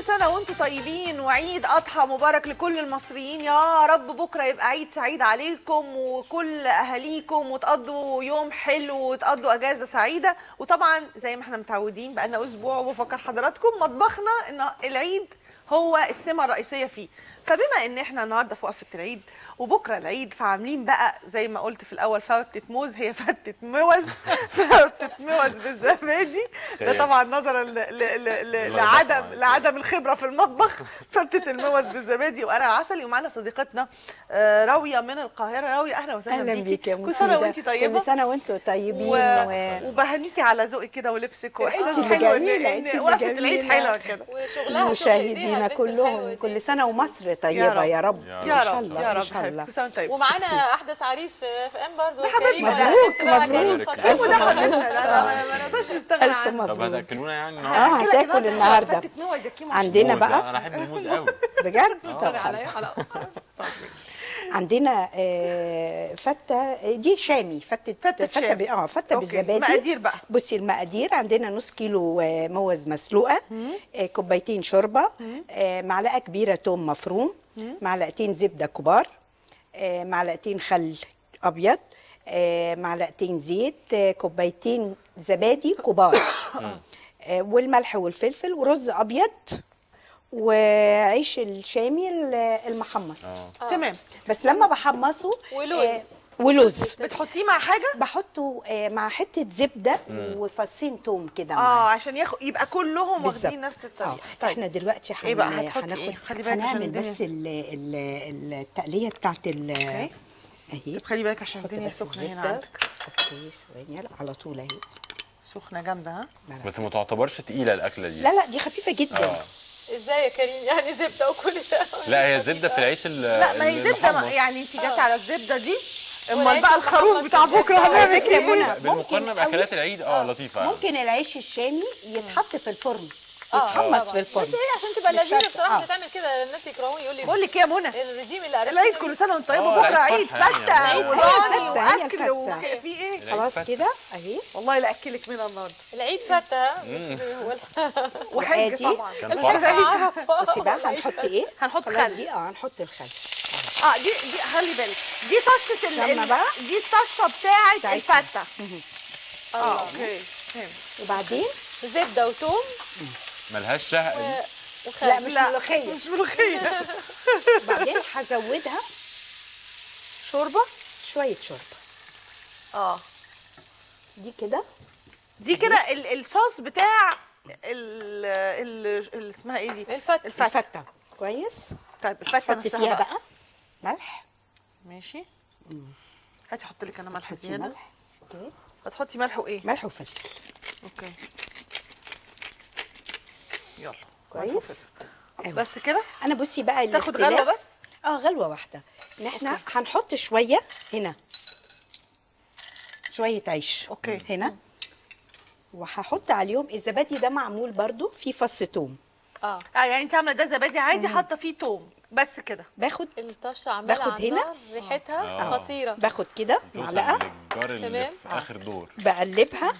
سنة وانتم طيبين وعيد أضحى مبارك لكل المصريين يا رب بكرة يبقى عيد سعيد عليكم وكل أهاليكم وتقضوا يوم حلو وتقضوا أجازة سعيدة وطبعا زي ما احنا متعودين بقالنا أسبوع وبفكر حضراتكم مطبخنا إن العيد هو السمة الرئيسية فيه فبما ان احنا النهارده في وقفه العيد وبكره العيد فعاملين بقى زي ما قلت في الاول فتة موز هي فتة موز فتة موز بالزبادي ده خيال. طبعا نظرا ل- ل- ل- ل- الله لعدم يرحمه. لعدم الخبره في المطبخ فتة الموز بالزبادي وانا العسلي ومعانا صديقتنا آه، راويه من القاهره راويه اهلا وسهلا اهلا بيكي بيك يا كل سنه مفيدة. وانت طيبه كل سنه وانتم طيبين و... و... وبهنيكي على ذوقك كده ولبسك واحساس اللي حلو ان جميلة، ان انت اللي وقفه العيد جميلة. حلوه كده وشغلها مشاهدينا كلهم كل سنه ومصر طيبه يا رب يا يا ان شاء رب الله يا ان رب شاء الله حبيبتي كل سنه وانت طيبه ومعانا احدث عريس في في ام برضه حبيبي، كريم مبروك، قدمت بقى مبروك. كريم هو ده اتفضل. حبيبنا لا لا ما- ما نقدرش نستغنى الف عنه طب مبروك هتاكلونا يعني اه النهارده؟ هتاكل النهارده فتة موز يا كيمو عندنا موز، بقى انا احب الموز قوي بجد اتفرج طب عليا حلقه عندنا آه، فته دي شامي فته فتة شام. ب- اه فته أوكي. بالزبادي مقادير بقى. بصي المقادير عندنا نص كيلو آه، موز مسلوقه آه، كوبايتين شوربه آه، معلقه كبيره توم مفروم معلقتين زبده كبار آه، معلقتين خل ابيض آه، معلقتين زيت آه، كوبايتين زبادي كبار آه، والملح والفلفل ورز ابيض وعيش الشامي ال- المحمص تمام بس لما بحمصه ولوز. آه، ولوز بتحطيه مع حاجه بحطه آه، مع حته زبده وفصين توم كده اه معاه عشان ياخد يبقى كلهم بالظبط. واخدين نفس آه، الطريقه احنا دلوقتي إيه بقى؟ هن- هتحطي هناخد إيه؟ خلي بالك عشان هنعمل الدنيا بس ال ال ال التقليه بتاعت ال أوكي. اهي طب خلي بالك عشان حط الدنيا بس سخنه هنا الزبدة. عندك اوكي ثواني لا على طول اهي سخنه جامده ها لا لا. بس ما تعتبرش تقيله الاكله دي لا لا دي خفيفه جدا اه ازاي يا كريم يعني زبده وكل ده لا هي زبده في العيش ال لا ما هي زبده ما- المحمص. يعني انت جاتي على الزبده دي امال والعيش بقى الخروف المحمص بتاع بالزبدة. بكره هنعمل على فكرة فيه منى، ايه؟ بالمقارنه ممكن باكلات العيد اه لطيفه يعني. ممكن العيش الشامي يتحط في الفرن اه يتحمص طبعاً. في الفرن بس هي عشان تبقى مش لذيذه شرط. بصراحه آه. اللي تعمل كده الناس يكرهوني يقول لي بقول لك ايه يا منى الرجيم اللي عرفت العيد كل سنه وانت طيبه آه، بكره العيد عيد فرحة فته يعني. هي وضاني الفتة، هي واكل الفتة. وفي ايه العيد خلاص فتة. كده اهي والله لا اكلك منها النهارده العيد فته مش ولا وحاجه وآدي. طبعا كان الحاجة فرحة. دي- بصي بقى هنحط ايه هنحط خلاص خل. دي اه هنحط الخل اه دي دي خلي بالك دي طشه ال- لما ال- بقى؟ دي الطشه بتاعت بتاعتها. الفته اه الله. اوكي فهمت وبعدين زبده وتوم ملهاش شهق دي. و- وخل لا مش لا ملوخيه مش ملوخيه بعدين هزودها شوربه شويه شوربه اه دي كده دي كده ال- الصوص بتاع ال ال ال- اسمها ايه دي الفتة. الفته الفته كويس طيب الفته حط نفسها فيها بقى ملح ماشي هاتي احط لك انا ملح حطي زياده ملح اوكي هتحطي ملح وايه ملح وفلفل اوكي يلا كويس أيوة. بس كده انا بصي بقى تاخد الاختلاف- غلوة بس؟ اه غلوه واحده ان احنا هنحط شويه هنا شويه عيش أوكي. هنا وهحط عليهم الزبادي ده معمول برضو في فص توم اه اه يعني انت عامله ده زبادي عادي حاطه فيه توم بس كده باخد الطشه عماله باخد على هنا؟ النار ريحتها آه. خطيره باخد كده توصل معلقه للجار اللي تمام. في اخر دور بقلبها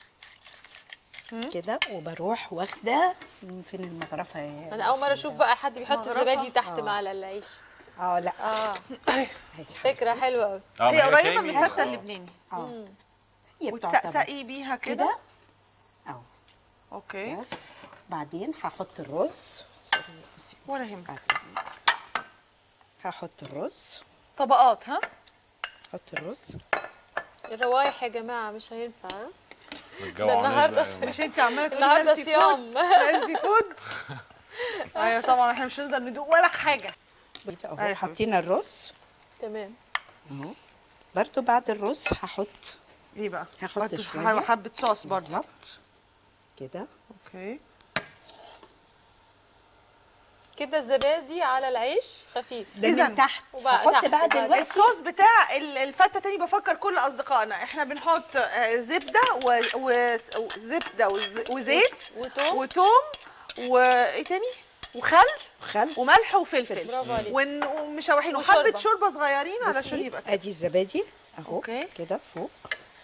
كده وبروح واخده فين المغرفه يا انا اول مره اشوف بقى حد بيحط مغرفة. الزبادي تحت مع العيش اه لا اه هاتي فكره حلوه قوي اه هي ما قريبه شامي. من الفته آه. اللبناني اه هي بتعتبر وتسقسقي بيها كده كده اهو اوكي بس بعدين هحط الرز بصي ولا يهمك بعد إذنك. هحط الرز طبقات ها احط الرز الروايح يا جماعه مش هينفع ها؟ الجوعانات النهاردة بقى. مش انت عماله تقولي النهارده healthy صيام food، healthy فود ايوه طبعا احنا مش هنقدر ندوق ولا حاجه اهو أيوة حطينا الرز تمام اهو برضو بعد الرز هحط ايه بقى هاخد برضه شوية. حبه صوص برضه بالظبط كده اوكي كده الزبادي على العيش خفيف ده إذن. من تحت وبقى هحط تحت بقى وبعد دلوقتي الصوص بتاع ال- الفته تاني بفكر كل اصدقائنا احنا بنحط آه، زبده و- و- وزبده وز- وزيت وتوم وتوم وايه تاني وخل خل وملح وفلفل برافو عليك ون- ومشوحين وشوربة. وحبه شوربه صغيرين علشان بصي، يبقى كده ادي الزبادي اهو أوكي. كده فوق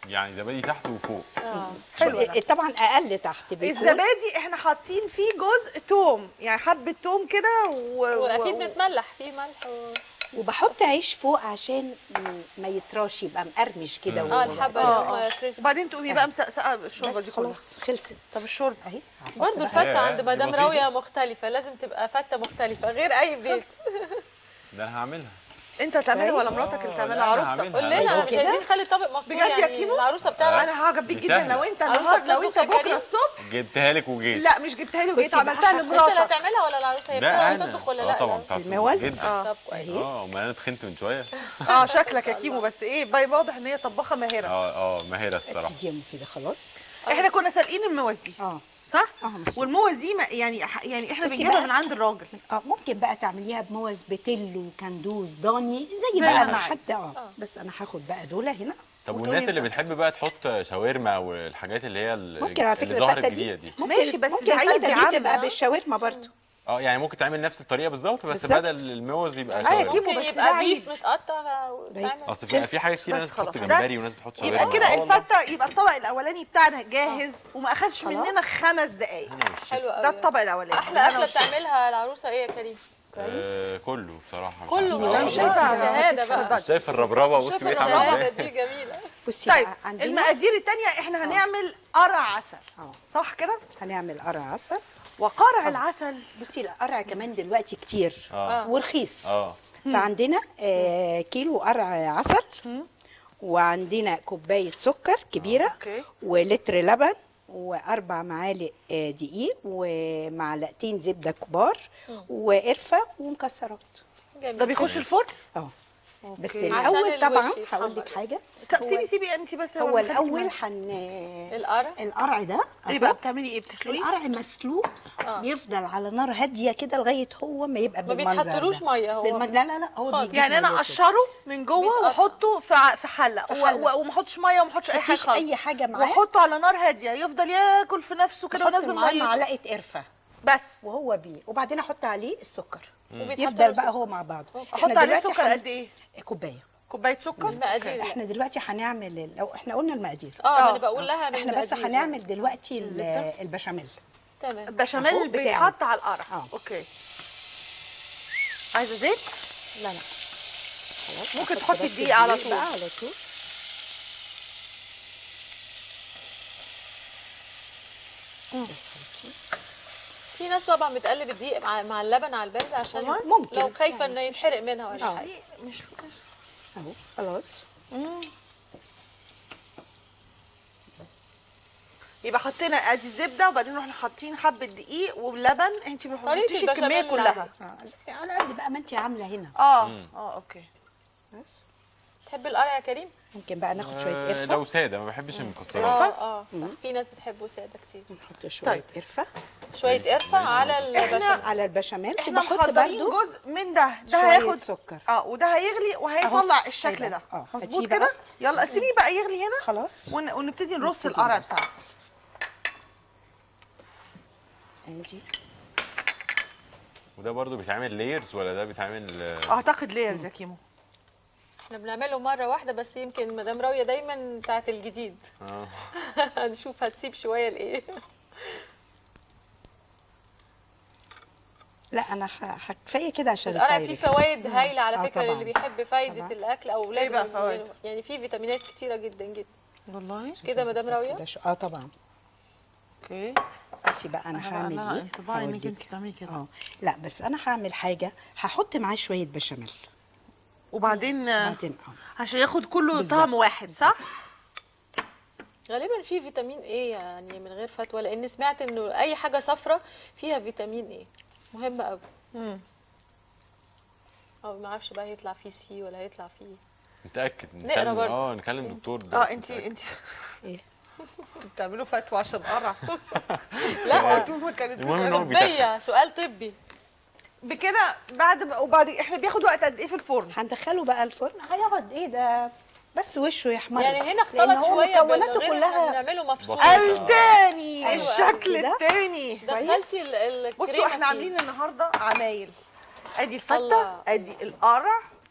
يعني زبادي تحت وفوق اه حلو ده. طبعا اقل تحت بيكون الزبادي احنا حاطين فيه جزء توم يعني حبه توم كده و... واكيد و... متملح فيه ملح و... وبحط عيش فوق عشان م- ما يطراش يبقى مقرمش كده مم. و- اه الحبه اه اللي اه هم كريسبي وبعدين تقومي بقى مسقسقه الشوربه بس دي كلها خلاص خلصت طب الشوربه اهي هحط برضه بقى. الفته ياه، عند دي مدام بسيطة. راويه مختلفه لازم تبقى فته مختلفه غير اي بيت ده انا هعملها انت تعملها ولا كويس. مراتك اللي آه، تعملها لا، أنا عروستك هعملها. قول لنا مش كده؟ عايزين نخلي الطبق مستور بجد يا يعني كيمو؟ العروسه بتعرف انا هعجب بيك دي جدا سهلة. لو انت عروسة النهارده لو انت بتطبخ يا بكره كريم؟ الصبح جبتها لك وجيت لا مش جبتها لي وجيت بصي بقى، عملتها هاخد- انت اللي لمراتك هتعملها ولا العروسه هي ده بتعرف انا تطبخ ولا اه لا طبعا بتعرف تطبخ الموز؟ جدا. اه طب كويس اهي اه ما انا اتخنت من شويه اه شكلك يا كيمو بس ايه باي واضح ان هي طباخه ماهره اه اه ماهره الصراحه دي مفيده خلاص احنا كنا سالقين الموز دي اه صح اه مسلوق. والموز دي ما يعني يعني احنا بصي بنجيبها بقى. من عند الراجل اه ممكن بقى تعمليها بموز بتلو كندوز ضاني زي زي بقى ما ما عايز. حد اه بس انا هاخد بقى دول هنا طب وتقولي والناس اللي مسلسل. بتحب بقى تحط شاورما والحاجات اللي هي ال- ممكن على اللي فكره ظهرت الفته جديده دي دي ممكن ماشي، بس ممكن دي الفته عندي دي عاملة. تبقى بالشاورما برضو اه يعني ممكن تعمل نفس الطريقه بالظبط بس بالظبط. بدل الموز يبقى آه يا شاورما كيمو، ممكن بس ده يبقى عيد. بيف متقطع وتعمل اصل في في حاجات كتير بس ناس بتحط خلاص. جمبري وناس بتحط شاورما يبقى كده آه والله. الفته يبقى الطبق الاولاني بتاعنا جاهز وما اخدش خلاص. مننا خمس دقايق أنا والشيف. حلو قوي ده الطبق الاولاني احلى أنا اكله والشيف. بتعملها العروسه ايه يا كريم آه كله بصراحه كله آه، مش والله. شايفه شهاده بقى اتفضلي. شايف الربربه شوف بصي بقيت عامله الشهاده ازاي دي جميله بصي طيب بقى عندنا المقادير التانية احنا هنعمل قرع عسل اه صح كده هنعمل قرع عسل وقرع العسل بصي القرع كمان دلوقتي كتير اه ورخيص اه فعندنا آه كيلو قرع عسل وعندنا كوبايه سكر كبيره اوكي. ولتر لبن واربع معالق آه دقيق ومعلقتين زبده كبار وقرفه ومكسرات جميل ده بيخش الفرن اه بس أوكي. عشان الاول طبعا الوش يتحمر هقول لك بس. حاجه طب هو- سيبي سيبي انت بس هو خليكي الاول معايا. حن القرع القرع ده ايه أهو. بقى بتعملي ايه بتسلقيه القرع مسلوق آه. بيفضل على نار هاديه كده لغايه هو ما يبقى ما بالمنظر بيتحطلوش ده. مية هو. بالمن... لا لا لا هو خالص. بيجيب يعني انا ميته. اقشره من جوه بيتقطع. واحطه في ع- في حله في و- حلة. و- وما احطش ميه وما احطش اي حاجه مفيش خالص اي حاجه معاه واحطه على نار هاديه يفضل ياكل في نفسه كده احط ونزل معاه ميه معلقه قرفه بس وهو بيه وبعدين احط عليه السكر وبيتحط يفضل له بقى سكر. هو مع بعضه احط عليه دلوقتي سكر هن- قد ايه كوبايه كوبايه سكر المقادير احنا دلوقتي هنعمل ال- لو احنا قلنا المقادير اه ما آه. انا بقول لها من احنا بس المقادير. هنعمل دلوقتي ال- الزبدة؟ البشاميل تمام البشاميل أهو بتاعه. بيتحط على القرع آه. اوكي عايزه زيت لا لا خلاص ممكن هحط تحطي بس الدقيق على الدقيق طول. بقى على طول بس خلاص. في ناس طبعا بتقلب الدقيق مع, مع اللبن على البارد عشان والله؟ ممكن. لو خايفه انه يتحرق منها ولا آه. حاجه مش اهو خلاص يبقى حطينا ادي الزبده وبعدين رحنا حاطين حبه دقيق ولبن انت ما طريقة حطيتيش الكميه البشاميل كلها آه، على قد بقى ما انت عامله هنا اه اه اوكي بس تحب القرع يا كريم ممكن بقى ناخد شويه آه، قرفه لو ساده ما بحبش المكسرات اه اه صح في ناس بتحبه ساده كتير نحط شويه طيب. قرفه شويه قرفه على البشاميل على البشاميل احنا وبحط محضرين برضو جزء من ده ده شوية هياخد سكر. اه وده هيغلي وهيطلع أهو. الشكل هيبقى. ده اه. مظبوط هاتيه كده بقى. يلا سيبيه بقى يغلي هنا خلاص ون... ونبتدي نرص نبتدي القرع نرص. بتاعنا ادي وده برضو بيتعمل لايرز ولا ده بيتعمل آه، اعتقد ليرز يا كيمو احنا بنعمله مره واحده بس يمكن مدام راويه دايما بتاعت الجديد اه هنشوف هتسيب شويه لايه لا انا ح- ح- كفايه كده عشان القرع فيه البايركس. فوائد هايله على آه فكره طبعاً. للي بيحب فايده طبعاً. الاكل او اولاده إيه بقى بيعملوا- فوائد؟ يعني فيه فيتامينات كتيره جدا جدا والله كده مدام بس راويه ده شو- اه طبعا اوكي بصي بقى انا هعمل أنا ايه انطباعي انك هوريك. انت بتعملي كده اه لا بس انا هعمل حاجه هحط معاه شويه بشاميل وبعدين آه، بعدين اه عشان ياخد كله بالظبط. طعم واحد صح غالبا فيه فيتامين ايه يعني من غير فتوى لان سمعت انه اي حاجه صفرة فيها فيتامين ايه مهم قوي مم. او ما اعرفش بقى هيطلع فيه سي ولا هيطلع فيه نتاكد نقرا نكلم برضو. اه نكلم دكتور اه دلوقتي انت نتأكد. انت ايه انتوا بتعملوا فتوى عشان قرع لا انتوا ما كانت المهم إن هو بيتخن. طبيه سؤال طبي بكده بعد ما وبعد احنا بياخد وقت قد ايه في الفرن هندخله بقى الفرن هيقعد ايه ده بس وشه يحمر يعني هنا لأن اختلط هو شويه مكوناته بالغير كلها بنعمله مبسوط بسيطة. التاني أيوة. الشكل كده. التاني دخلتي ال- الكريمه بصوا احنا فيه. عاملين النهارده عمايل ادي الفته الله. ادي القرع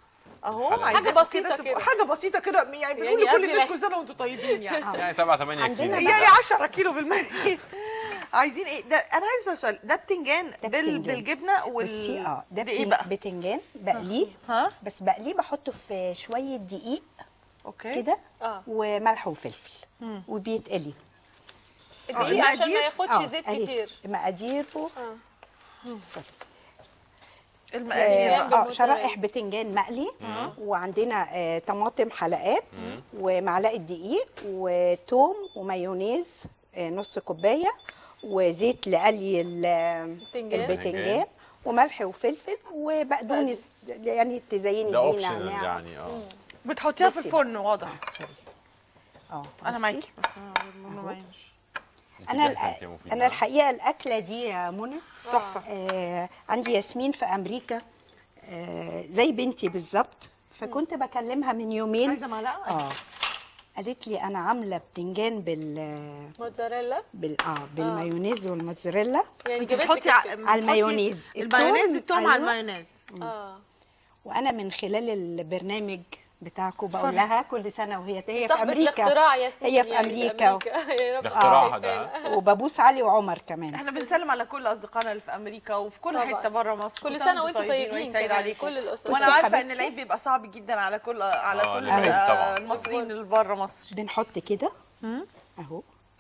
اهو حاجة عايزاكم بسيطة تبقوا- كده. حاجه بسيطه كده يعني بنقول يعني لكل قبل الناس ما- كل سنه وانتم طيبين يعني يعني 7 8 عندنا كيلو بقى- يعني 10 كيلو بالمية عايزين ايه ده انا عايزه اسال سؤال ده بتنجان ده بال... بتنجان. بالجبنه وال بصي اه ده ده ايه بتن- بقى بتنجان بقليه ها بس بقليه بحطه في شويه دقيق اوكي كده اه وملح وفلفل وبيتقلي الدقيق عشان ما المقادير؟ ياخدش آه، زيت أهي. كتير مقاديره اه سوري. المقادير اه, بتنجان آه بالموتزاريلا. شرائح بتنجان مقلي وعندنا آه طماطم حلقات ومعلقه دقيق وتوم ومايونيز آه نص كوبايه وزيت لقلي ال- بتنجان. البتنجان وملح وفلفل وبقدونس يعني تزيني ده بيه اوبشنال نعناع يعني اه بتحطيها في بصي. الفرن واضح سوري اه انا بصي. معاكي بس ما- ما أهو. باينش. أنت انا جاهزة أنت يا مفيدة، انا ها؟ الحقيقه الاكله دي يا منى تحفه آه عندي ياسمين في امريكا آه زي بنتي بالظبط فكنت بكلمها من يومين عايزه معلقه اه قالت لي انا عامله بتنجان بال موتزاريلا بال اه بالمايونيز والموتزاريلا يعني انت جابت لك بتحطي ع- الفكرة. بتحطي المايونيز. المايونيز التوم، التوم على أيوة. المايونيز اه وانا من خلال البرنامج بتاعكم صفر. بقول لها كل سنه وهي هي في صاحبة امريكا الاختراع ياسمين هي في يعني امريكا يا رب ده اختراعها شايفانا. ده وببوس علي وعمر كمان احنا بنسلم على كل اصدقائنا اللي في امريكا وفي كل طبعا. حته بره مصر كل سنة سنة وانتم طيبين وعيد سعيد كمان، عليكم كل الأسرة. وانا بصي يا عارفه ان حبيبتي. العيد بيبقى صعب جدا على كل على آه، كل العيد آه، طبعاً. المصريين اللي بره مصر بنحط كده اهو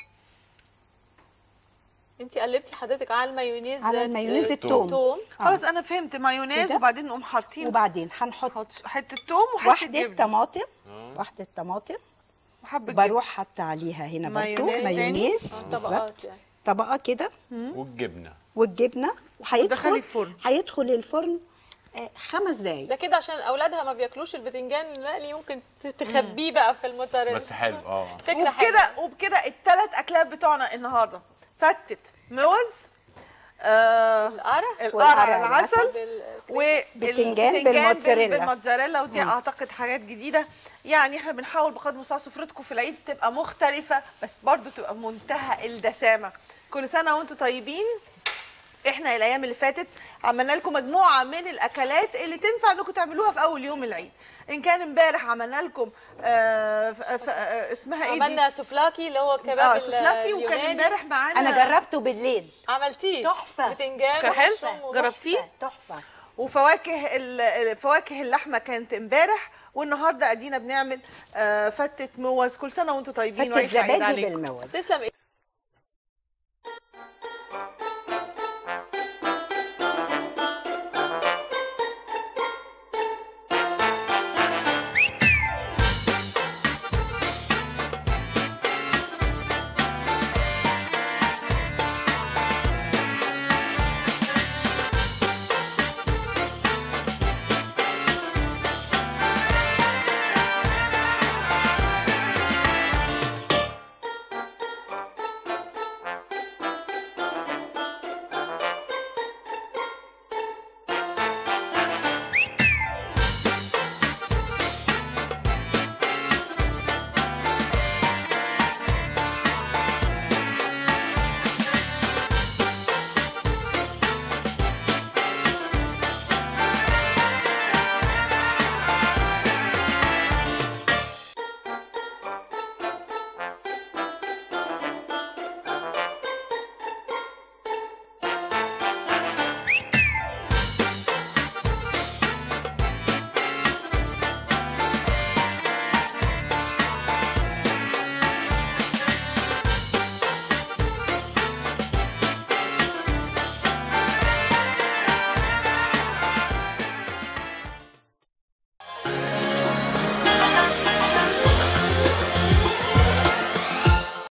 انت قلبتي حضرتك على المايونيز على المايونيز آه، التوم. توم آه. خلاص انا فهمت مايونيز كده. وبعدين نقوم حاطين وبعدين هنحط حط حته توم وحته واحدة جبنه طماطم آه. واحدة طماطم وحبه جبنه بروح حاطة عليها هنا برضو مايونيز تاني. مايونيز آه، بالظبط طبقات يعني طبقة كده والجبنه والجبنة ودخلي وهيدخل الفرن. هيدخل الفرن آه، خمس دقايق ده كده عشان اولادها ما بياكلوش البتنجان المقلي ممكن ت- تخبيه بقى في الموتزاريلا بس حلو اه فكره حلوه وبكده وبكده الثلاث اكلات بتوعنا النهارده فتت موز آه القرع القرع والقرع العسل بال- بتنجان بالموتزاريلا. بالموتزاريلا ودي اعتقد حاجات جديده يعني احنا بنحاول بقدر المستطاع سفرتكم في العيد تبقى مختلفه بس برضو تبقى منتهى الدسامه كل سنه وانتم طيبين احنا الايام اللي فاتت عملنا لكم مجموعه من الاكلات اللي تنفع انكم تعملوها في اول يوم العيد ان كان امبارح عملنا لكم آه ف- ف- آه اسمها ايه دي عملنا سوفلاكي اللي هو كباب اه ال- سفلاكي وكان اليوناني امبارح معانا أنا جربته بالليل عملتيه تحفة. بتنجان كان حلو؟ وحشوم وبحر. جربتيه؟ تحفة وفواكه ال- فواكه اللحمه كانت امبارح والنهارده ادينا بنعمل آه فتة موز كل سنه وانتم طيبين فتة وعيد سعيد زبادي عليكم بالموز تسلم